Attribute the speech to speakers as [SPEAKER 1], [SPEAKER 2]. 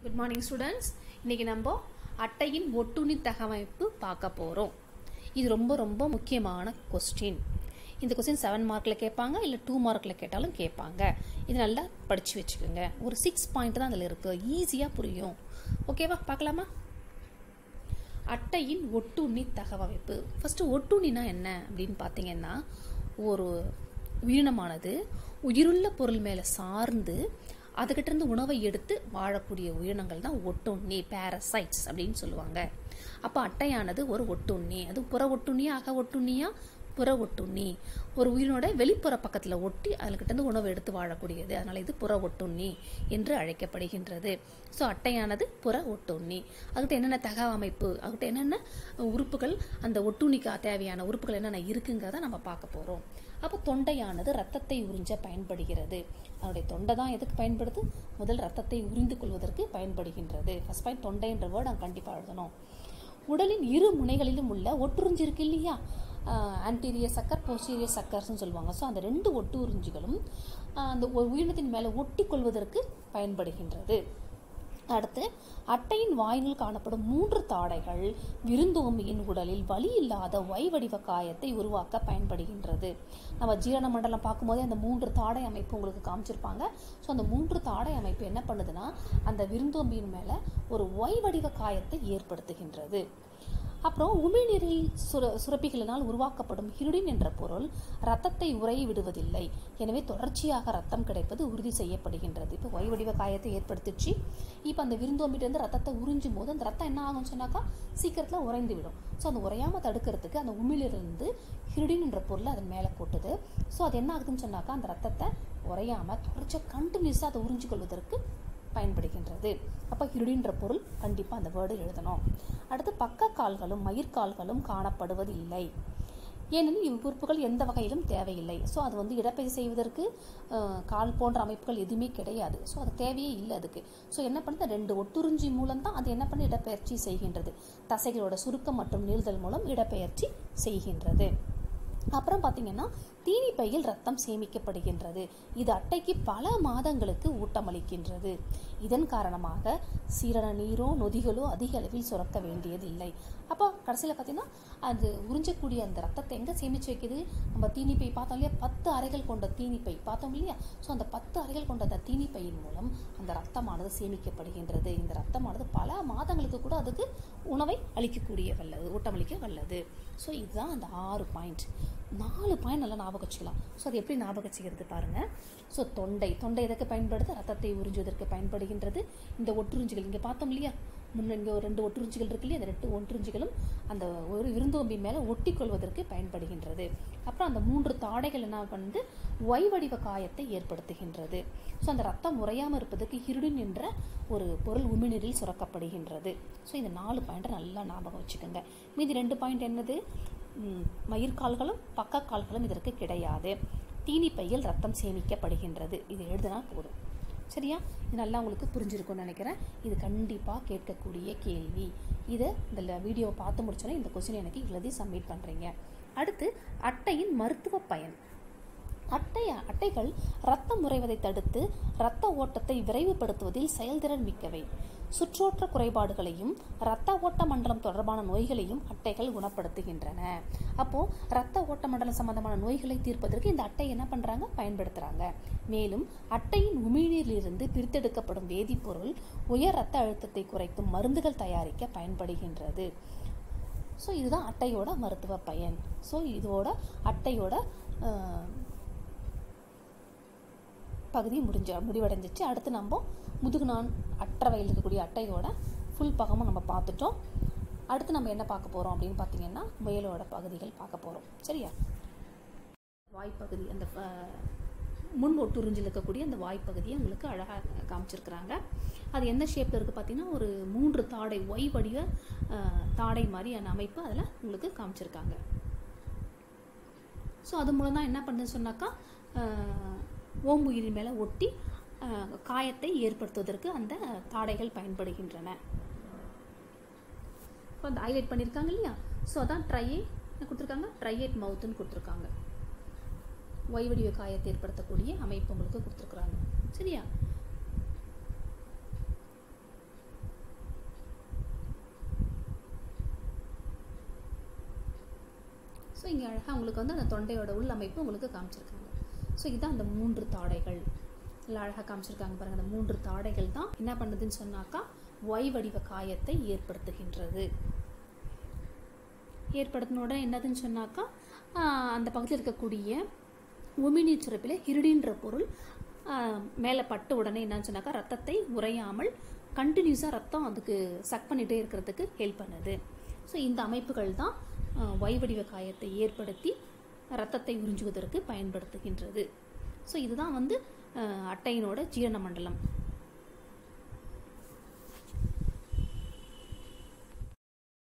[SPEAKER 1] good morning students இன்னைக்கு நம்ம அட்டையின் ஒட்டுண்ணி தகவமைப்பு பார்க்க போகிறோம் இது ரொம்ப ரொம்ப முக்கியமான கொஸ்டின் இந்த கொஸ்டின் செவன் மார்க்கில் கேட்பாங்க இல்லை டூ மார்க்கில் கேட்டாலும் கேட்பாங்க இது நல்லா படித்து வச்சுக்கோங்க ஒரு சிக்ஸ் பாயிண்ட் தான் அதில் இருக்குது ஈஸியாக புரியும் ஓகேவா பார்க்கலாமா அட்டையின் ஒட்டுண்ணி தகவமைப்பு ஃபஸ்ட்டு ஒட்டுண்ணினா என்ன அப்படின்னு பார்த்தீங்கன்னா ஒரு உயிரினமானது உயிருள்ள பொருள் மேலே சார்ந்து அதுகிட்ட இருந்து உணவை எடுத்து வாழக்கூடிய உயிரினங்கள் தான் ஒட்டுண்ணி பேரசைட்ஸ் அப்படின்னு சொல்லுவாங்க அப்போ அட்டையானது ஒரு ஒட்டுண்ணி அது புற ஒட்டுண்ணியா அக ஒட்டுண்ணியா புற ஒட்டுண்ணி ஒரு உயிரினோட வெளிப்புற பக்கத்தில் ஒட்டி அதுகிட்ட இருந்து உணவு எடுத்து வாழக்கூடியது அதனால் இது புற ஒட்டுண்ணி என்று அழைக்கப்படுகின்றது ஸோ அட்டையானது புற ஒட்டுண்ணி அதுகிட்ட என்னென்ன தகவ அமைப்பு அதுகிட்ட என்னென்ன உறுப்புகள் அந்த ஒட்டுண்ணிக்கு தேவையான உறுப்புகள் என்னென்ன இருக்குங்கிறத நம்ம பார்க்க போகிறோம் அப்போ தொண்டையானது ரத்தத்தை உறிஞ்ச பயன்படுகிறது அதனுடைய தொண்டை தான் எதுக்கு பயன்படுது முதல் ரத்தத்தை உறிந்து கொள்வதற்கு பயன்படுகின்றது ஃபர்ஸ்ட் பாயிண்ட் தொண்டைன்ற வேர்டு நான் கண்டிப்பாக எழுதணும் உடலின் இரு முனைகளிலும் உள்ள ஒட்டுறிஞ்சி இருக்கு இல்லையா ஆன்டீரியர் சக்கர் போஸ்டீரியர் சக்கர்ஸ்னு சொல்லுவாங்க ஸோ அந்த ரெண்டு ஒட்டு உறிஞ்சிகளும் அந்த ஒரு உயிரினத்தின் மேலே ஒட்டி கொள்வதற்கு பயன்படுகின்றது அடுத்து அட்டையின் வாயினில் காணப்படும் மூன்று தாடைகள் விருந்தோம்பியின் உடலில் வலி இல்லாத ஒய் வடிவ காயத்தை உருவாக்க பயன்படுகின்றது நம்ம ஜீரண மண்டலம் பார்க்கும்போதே அந்த மூன்று தாடை அமைப்பு உங்களுக்கு காமிச்சிருப்பாங்க ஸோ அந்த மூன்று தாடை அமைப்பு என்ன பண்ணுதுன்னா அந்த விருந்தோம்பியின் மேலே ஒரு ஒய் வடிவ காயத்தை ஏற்படுத்துகின்றது அப்புறம் உமிழ்நீரில் சுர சுரப்பிகளினால் உருவாக்கப்படும் ஹிருடின் என்ற பொருள் ரத்தத்தை உறைய விடுவதில்லை எனவே தொடர்ச்சியாக ரத்தம் கிடைப்பது உறுதி செய்யப்படுகின்றது இப்போ ஒய் வடிவ காயத்தை ஏற்படுத்திச்சு இப்போ அந்த விருந்தோம்பிட்டு ரத்தத்தை உறிஞ்சும் போது அந்த ரத்தம் என்ன ஆகும்னு சொன்னாக்கா சீக்கிரத்தில் உறைந்து விடும் ஸோ அந்த உறையாமல் தடுக்கிறதுக்கு அந்த உமிழிலிருந்து ஹிருடின் என்ற பொருளை அதன் மேலே கொட்டுது ஸோ அது என்ன ஆகுதுன்னு சொன்னாக்கா அந்த ரத்தத்தை உறையாமல் தொடர்ச்சியாக கண்டினியூஸாக அதை உறிஞ்சு கொள்வதற்கு பயன்படுகின்றது அப்போ ஹிருடின்ற பொருள் கண்டிப்பாக அந்த வேர்டு எழுதணும் அடுத்து பக்க கால்களும் மயிர்கால்களும் காணப்படுவதில்லை ஏனெனில் இவ்வுறுப்புகள் எந்த வகையிலும் தேவையில்லை ஸோ அது வந்து இடப்பெயர்ச்சி செய்வதற்கு கால் போன்ற அமைப்புகள் எதுவுமே கிடையாது ஸோ அது தேவையே இல்லை அதுக்கு ஸோ என்ன பண்ணுது ரெண்டு ஒட்டுறிஞ்சி மூலம் தான் அது என்ன பண்ணி இடப்பெயர்ச்சி செய்கின்றது தசைகளோட சுருக்கம் மற்றும் நீள்தல் மூலம் இடப்பெயர்ச்சி செய்கின்றது அப்புறம் பார்த்தீங்கன்னா தீனி பையில் ரத்தம் சேமிக்கப்படுகின்றது இது அட்டைக்கு பல மாதங்களுக்கு ஊட்டமளிக்கின்றது இதன் காரணமாக சீரண நீரோ நொதிகளோ அதிக அளவில் சுரக்க வேண்டியதில்லை அப்போ கடைசியில் பார்த்தீங்கன்னா அது உறிஞ்சக்கூடிய அந்த ரத்தத்தை எங்கே சேமித்து வைக்குது நம்ம தீனிப்பை பார்த்தோம் இல்லையா பத்து அறைகள் கொண்ட தீனிப்பை பார்த்தோம் இல்லையா ஸோ அந்த பத்து அறைகள் கொண்ட அந்த தீனிப்பையின் மூலம் அந்த ரத்தமானது சேமிக்கப்படுகின்றது இந்த ரத்தமானது பல மாதங்களுக்கு கூட அதுக்கு உணவை அளிக்கக்கூடிய வல்லது ஊட்டமளிக்க வல்லது ஸோ இதுதான் அந்த ஆறு பாயிண்ட் நாலு பாயிண்ட் நல்லா ஞாபகம் வச்சுக்கலாம் ஸோ அது எப்படி ஞாபகம் வச்சுக்கிறது பாருங்கள் ஸோ தொண்டை தொண்டை எதற்கு பயன்படுது ரத்தத்தை உறிஞ்சுவதற்கு பயன்படுகின்றது இந்த ஒட்டுறிஞ்சிகள் இங்கே பார்த்தோம் இல்லையா முன்ன இங்கே ஒரு ரெண்டு ஒட்டுறிஞ்சிகள் இருக்கு இல்லையா அந்த ரெண்டு ஒட்டுறிஞ்சிகளும் அந்த ஒரு விருந்தோம்பி மேலே ஒட்டி கொள்வதற்கு பயன்படுகின்றது அப்புறம் அந்த மூன்று தாடைகள் என்ன வந்து ஒய் வடிவ காயத்தை ஏற்படுத்துகின்றது ஸோ அந்த ரத்தம் உறையாமல் இருப்பதற்கு ஹிருடின் என்ற ஒரு பொருள் உமிழ்நீரில் சுரக்கப்படுகின்றது ஸோ இந்த நாலு பாயிண்ட்டை நல்லா ஞாபகம் வச்சுக்கோங்க மீதி ரெண்டு பாயிண்ட் என்னது மயிர்கால்களும் பக்கக்கால்களும் இதற்கு கிடையாது தீனிப்பையில் ரத்தம் சேமிக்கப்படுகின்றது இது எழுதினா போதும் சரியா இது நல்லா உங்களுக்கு புரிஞ்சிருக்கும்னு நினைக்கிறேன் இது கண்டிப்பாக கேட்கக்கூடிய கேள்வி இதை இந்த வீடியோவை பார்த்து முடிச்சோன்னே இந்த கொஸ்டின் எனக்கு எழுதி சப்மிட் பண்ணுறீங்க அடுத்து அட்டையின் மருத்துவ பயன் அட்டை அட்டைகள் ரத்தம் உறைவதை தடுத்து இரத்த ஓட்டத்தை விரைவுபடுத்துவதில் செயல்திறன் மிக்கவை சுற்றோட்ட குறைபாடுகளையும் இரத்த ஓட்ட மண்டலம் தொடர்பான நோய்களையும் அட்டைகள் குணப்படுத்துகின்றன அப்போ இரத்த ஓட்ட மண்டலம் சம்பந்தமான நோய்களை தீர்ப்பதற்கு இந்த அட்டை என்ன பண்றாங்க பயன்படுத்துறாங்க மேலும் அட்டையின் உமிழ்நீரிலிருந்து பிரித்தெடுக்கப்படும் வேதிப்பொருள் உயர் இரத்த அழுத்தத்தை குறைக்கும் மருந்துகள் தயாரிக்க பயன்படுகின்றது ஸோ இதுதான் அட்டையோட மருத்துவ பயன் ஸோ இதோட அட்டையோட பகுதி முடிஞ்ச முடிவடைஞ்சிச்சு அடுத்து நம்ம முதுகுநான் அற்ற வயல் இருக்கக்கூடிய அட்டையோட ஃபுல் பகமும் நம்ம பார்த்துட்டோம் அடுத்து நம்ம என்ன பார்க்க போகிறோம் அப்படின்னு பார்த்தீங்கன்னா முயலோட பகுதிகள் பார்க்க போகிறோம் சரியா வாய்ப்பகுதி அந்த முன் ஒட்டுறிஞ்சில் இருக்கக்கூடிய அந்த வாய்ப்பகுதியை உங்களுக்கு அழகாக காமிச்சிருக்கிறாங்க அது எந்த ஷேப்பில் இருக்குது பார்த்தீங்கன்னா ஒரு மூன்று தாடை ஒய் வடிவ தாடை மாதிரியான அமைப்பு அதில் உங்களுக்கு காமிச்சிருக்காங்க ஸோ அது மூலம் தான் என்ன பண்ணுதுன்னு சொன்னாக்கா ஓம்புயிரின் மேலே ஒட்டி காயத்தை ஏற்படுத்துவதற்கு அந்த தாடைகள் பயன்படுகின்றன இப்போ அந்த ஹைலைட் பண்ணியிருக்காங்க இல்லையா ஸோ அதான் ட்ரையே கொடுத்துருக்காங்க ட்ரையேட் மவுத்துன்னு கொடுத்துருக்காங்க ஒய் வடிவ காயத்தை ஏற்படுத்தக்கூடிய அமைப்பு உங்களுக்கு கொடுத்துருக்குறாங்க சரியா ஸோ இங்கே அழகாக உங்களுக்கு வந்து அந்த தொண்டையோட உள்ளமைப்பு உங்களுக்கு காமிச்சிருக்காங்க ஸோ இதுதான் அந்த மூன்று தாடைகள் இல்லை அழகாக காமிச்சிருக்காங்க பாருங்கள் அந்த மூன்று தாடைகள் தான் என்ன பண்ணுதுன்னு சொன்னாக்கா ஒய் வடிவ காயத்தை ஏற்படுத்துகின்றது ஏற்படுத்தின உடனே என்னதுன்னு சொன்னாக்கா ஆஹ், அந்த பக்கத்தில் இருக்கக்கூடிய உமிநீர் சுரப்பில் ஹிருடின்ற பொருள் ஆஹ், மேலே பட்ட உடனே என்னன்னு சொன்னாக்கா ரத்தத்தை உறையாமல் கண்டினியூஸாக ரத்தம் அதுக்கு சக் பண்ணிகிட்டே இருக்கிறதுக்கு ஹெல்ப் பண்ணுது ஸோ இந்த அமைப்புகள் தான் ஆஹ், ஒய் வடிவ காயத்தை ஏற்படுத்தி ரத்தத்தை உறிஞ்சுவதற்கு பயன்படுத்துகின்றது ஸோ இதுதான் வந்து ஆஹ், அட்டையினோட ஜீரண மண்டலம்